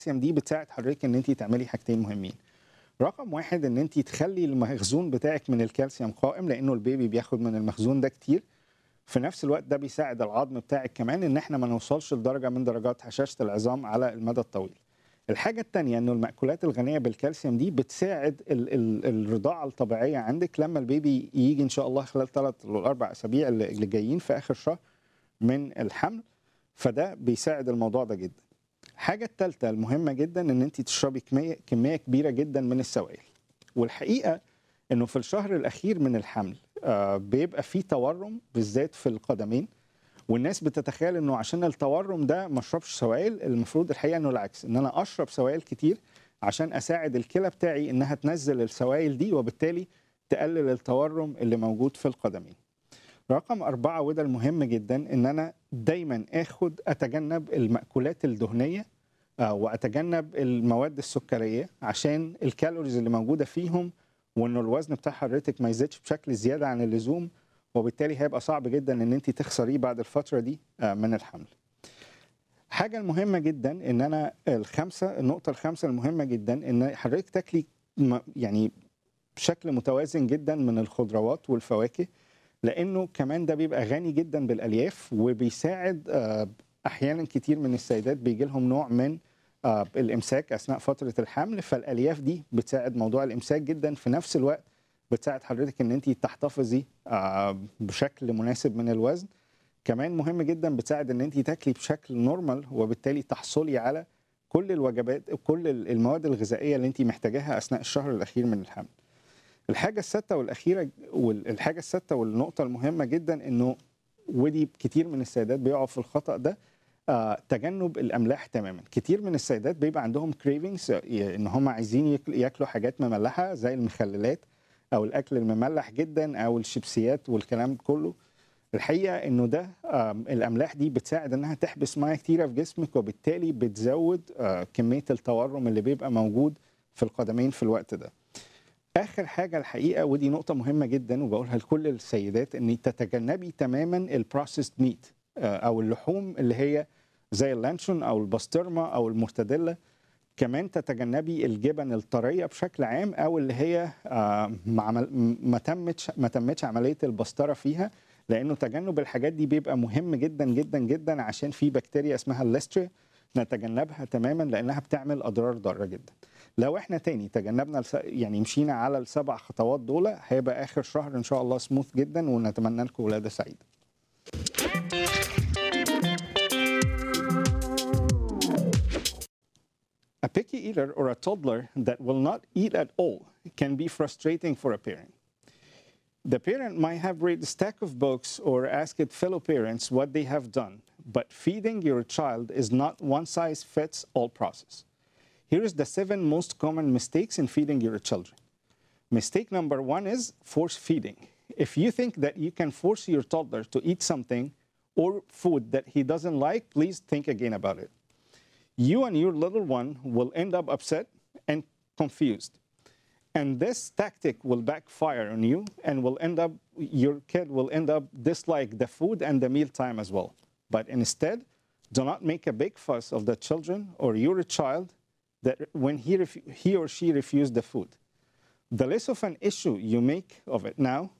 الكالسيوم دي بتساعد حضرتك ان انت تعملي حاجتين مهمين رقم واحد ان انت تخلي المخزون بتاعك من الكالسيوم قائم لانه البيبي بياخد من المخزون ده كتير في نفس الوقت ده بيساعد العظم بتاعك كمان ان احنا ما نوصلش لدرجه من درجات هشاشه العظام على المدى الطويل الحاجة التانية انه المأكولات الغنية بالكالسيوم دي بتساعد ال ال الرضاعة الطبيعية عندك لما البيبي يجي ان شاء الله خلال ثلاث لاربع اسابيع اللي اللي جايين في اخر شهر من الحمل فده بيساعد الموضوع ده جدا. الحاجة الثالثة المهمة جدا ان انت تشربي كمية كمية كبيرة جدا من السوائل. والحقيقة انه في الشهر الاخير من الحمل آه بيبقى فيه تورم بالذات في القدمين والناس بتتخيل انه عشان التورم ده ما اشربش سوائل المفروض الحقيقه انه العكس ان انا اشرب سوائل كتير عشان اساعد الكلى بتاعي انها تنزل السوائل دي وبالتالي تقلل التورم اللي موجود في القدمين. رقم أربعة وده المهم جدا إن أنا دايما آخد أتجنب المأكولات الدهنية آه، وأتجنب المواد السكرية عشان الكالوريز اللي موجودة فيهم وإنه الوزن بتاع حضرتك ما يزيدش بشكل زيادة عن اللزوم وبالتالي هيبقى صعب جدا ان انت تخسريه بعد الفتره دي آه، من الحمل. حاجه المهمه جدا ان انا الخمسه النقطه الخامسه المهمه جدا ان حضرتك تاكلي م- يعني بشكل متوازن جدا من الخضروات والفواكه لانه كمان ده بيبقى غني جدا بالالياف وبيساعد آه، احيانا كتير من السيدات بيجي لهم نوع من آه، الامساك اثناء فتره الحمل فالالياف دي بتساعد موضوع الامساك جدا في نفس الوقت بتساعد حضرتك ان انت تحتفظي آه، بشكل مناسب من الوزن كمان مهم جدا بتساعد ان انت تاكلي بشكل نورمال وبالتالي تحصلي على كل الوجبات كل المواد الغذائيه اللي انت محتاجاها اثناء الشهر الاخير من الحمل الحاجه السادسه والاخيره والحاجه السادسه والنقطه المهمه جدا انه ودي كتير من السيدات بيقعوا في الخطا ده آه، تجنب الاملاح تماما كتير من السيدات بيبقى عندهم كريفنجز ان هم عايزين ياكل- ياكلوا حاجات مملحه زي المخللات او الاكل المملح جدا او الشيبسيات والكلام كله الحقيقه انه ده آم، الاملاح دي بتساعد انها تحبس ميه كتيره في جسمك وبالتالي بتزود آه، كميه التورم اللي بيبقى موجود في القدمين في الوقت ده اخر حاجه الحقيقه ودي نقطه مهمه جدا وبقولها لكل السيدات ان تتجنبي تماما البروسيسد ميت او اللحوم اللي هي زي اللانشون او البسطرمه او المرتديلا كمان تتجنبي الجبن الطريه بشكل عام او اللي هي آه، ما عمل- ما تمتش ما تمتش عمليه البسطره فيها لانه تجنب الحاجات دي بيبقى مهم جدا جدا جدا عشان في بكتيريا اسمها الليستريا نتجنبها تماما لانها بتعمل اضرار ضاره جدا لو احنا تاني تجنبنا الس- يعني مشينا على السبع خطوات دول هيبقى اخر شهر ان شاء الله سموث جدا ونتمنى لكم ولاده سعيده A picky eater or a toddler that will not eat at all can be frustrating for a parent. The parent might have read a stack of books or asked fellow parents what they have done, but feeding your child is not one size fits all process. Here is the seven most common mistakes in feeding your children. Mistake number one is force feeding. If you think that you can force your toddler to eat something or food that he doesn't like, please think again about it you and your little one will end up upset and confused. And this tactic will backfire on you and will end up, your kid will end up dislike the food and the mealtime as well. But instead, do not make a big fuss of the children or your child that when he, ref- he or she refused the food. The less of an issue you make of it now,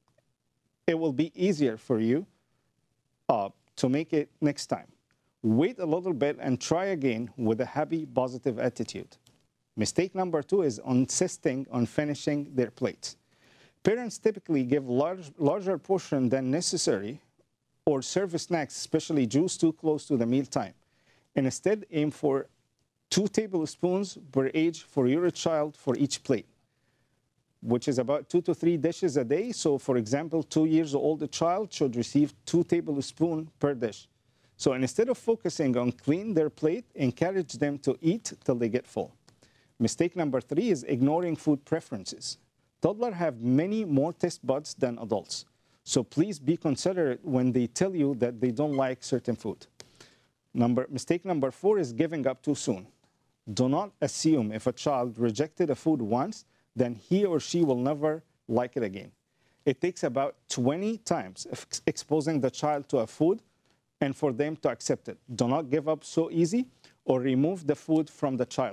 it will be easier for you uh, to make it next time. Wait a little bit and try again with a happy, positive attitude. Mistake number two is insisting on finishing their plates. Parents typically give large, larger portion than necessary or serve snacks, especially juice, too close to the meal time. And instead, aim for two tablespoons per age for your child for each plate which is about two to three dishes a day. So, for example, two years old child should receive two tablespoons per dish. So, instead of focusing on clean their plate, encourage them to eat till they get full. Mistake number three is ignoring food preferences. Toddlers have many more taste buds than adults. So please be considerate when they tell you that they don't like certain food. Number, mistake number four is giving up too soon. Do not assume if a child rejected a food once, then he or she will never like it again. It takes about 20 times of ex- exposing the child to a food and for them to accept it. Do not give up so easy or remove the food from the child